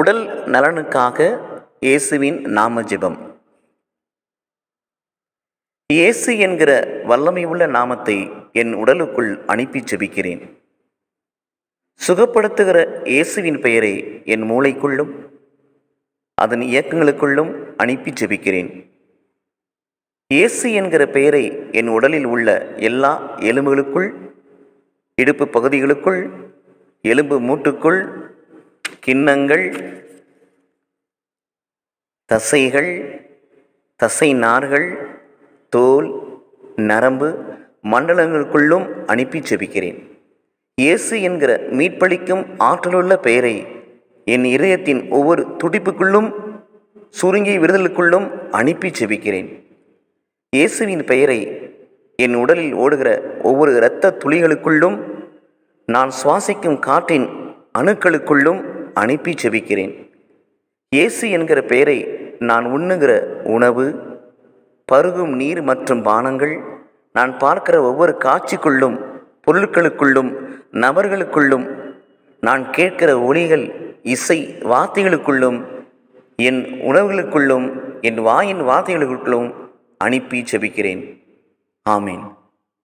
உடல் நலனுக்காக இயேசுவின் நாம ஜெபம் இயேசு என்கிற வல்லமை உள்ள நாமத்தை என் உடலுக்குள் அனுப்பி ஜெபிக்கிறேன் சுகப்படுத்துகிற இயேசுவின் பெயரை என் மூளைக்குள்ளும் அதன் இயக்கங்களுக்குள்ளும் அனுப்பி ஜெபிக்கிறேன் இயேசு என்கிற பெயரை என் உடலில் உள்ள எல்லா எலும்புகளுக்குள் இடுப்பு பகுதிகளுக்குள் எலும்பு மூட்டுக்குள் கிண்ணங்கள் தசைகள் தசை நார்கள் தோல் நரம்பு மண்டலங்களுக்குள்ளும் அனுப்பி ஜெபிக்கிறேன் இயேசு என்கிற மீட்பளிக்கும் ஆற்றலுள்ள பெயரை என் இதயத்தின் ஒவ்வொரு துடிப்புக்குள்ளும் சுருங்கிய விடுதலுக்குள்ளும் அனுப்பி ஜெபிக்கிறேன் இயேசுவின் பெயரை என் உடலில் ஓடுகிற ஒவ்வொரு இரத்த துளிகளுக்குள்ளும் நான் சுவாசிக்கும் காற்றின் அணுக்களுக்குள்ளும் அனுப்பி ஜெபிக்கிறேன் இயேசு என்கிற பெயரை நான் உண்ணுகிற உணவு பருகும் நீர் மற்றும் பானங்கள் நான் பார்க்கிற ஒவ்வொரு காட்சிக்குள்ளும் பொருட்களுக்குள்ளும் நபர்களுக்குள்ளும் நான் கேட்கிற ஒளிகள் இசை வார்த்தைகளுக்குள்ளும் என் உணவுகளுக்குள்ளும் என் வாயின் வார்த்தைகளுக்குள்ளும் அனுப்பி ஜெபிக்கிறேன் ஆமீன்